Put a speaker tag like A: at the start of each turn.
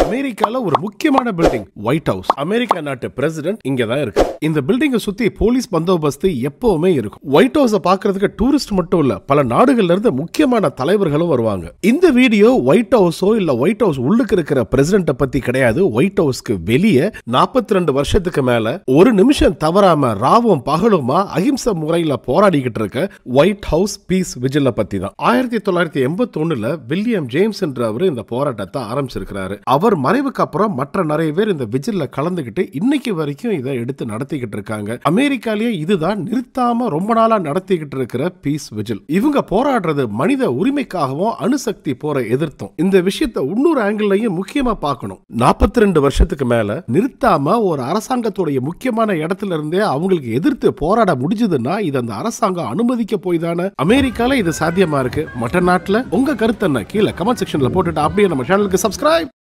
A: அமெரிக்கால ஒரு முக்கியமான பில்டிங் ஒயிட் ஹவுஸ் அமெரிக்கா நாட்டு பிரசிடென்ட் இங்க தான் இருக்கு இந்த பில்டிங்கை சுத்தி போலீஸ் பந்தோபஸ்து எப்பவுமே இருக்கும் ஒயிட் ஹவுஸ பாக்குறதுக்கு டூரிஸ்ட் மட்டும் இல்ல பல நாடுகள்ல இருந்து முக்கியமான தலைவர்களும் வருவாங்க இந்த வீடியோ ஒயிட் ஹவுஸோ இல்ல ஒயிட் ஹவுஸ் உள்ளுக்கு இருக்கிற பிரசிடென்ட்டை பத்தி கிடையாது ஒயிட் ஹவுஸ்க்கு வெளியே 42 ரெண்டு வருஷத்துக்கு மேல ஒரு நிமிஷம் தவறாம ராவும் பகலுமா அகிம்சை முறையில போராடிக்கிட்டு இருக்க ஒயிட் ஹவுஸ் பீஸ் விஜில பத்தி தான் ஆயிரத்தி தொள்ளாயிரத்தி எண்பத்தி ஒண்ணுல வில்லியம் ஜேம்ஸ் என்றவர் இந்த போராட்டத்தை ஆரம்பிச்சிருக்கிறாரு அவர் மறைவுக்கு அப்புறம் மற்ற நிறைய பேர் இந்த விஜில்ல கலந்துகிட்டு இன்னைக்கு வரைக்கும் இதை எடுத்து நடத்திக்கிட்டு இருக்காங்க அமெரிக்காலேயே இதுதான் நிறுத்தாம ரொம்ப நாளா நடத்திக்கிட்டு இருக்கிற பீஸ் விஜில் இவங்க போராடுறது மனித உரிமைக்காகவும் அணுசக்தி போரை எதிர்த்தும் இந்த விஷயத்தை இன்னொரு ஆங்கிள்லயும் முக்கியமா பார்க்கணும் 42 ரெண்டு வருஷத்துக்கு மேல நிறுத்தாம ஒரு அரசாங்கத்துடைய முக்கியமான இடத்துல இருந்தே அவங்களுக்கு எதிர்த்து போராட முடிஞ்சதுன்னா இது அந்த அரசாங்கம் அனுமதிக்க போய் தானே அமெரிக்கால இது சாத்தியமா இருக்கு மற்ற நாட்டுல உங்க கருத்து என்ன கீழே கமெண்ட் செக்ஷன்ல போட்டுட்டு அப்படியே நம்ம சேனலுக்கு சப்ஸ்கிரைப்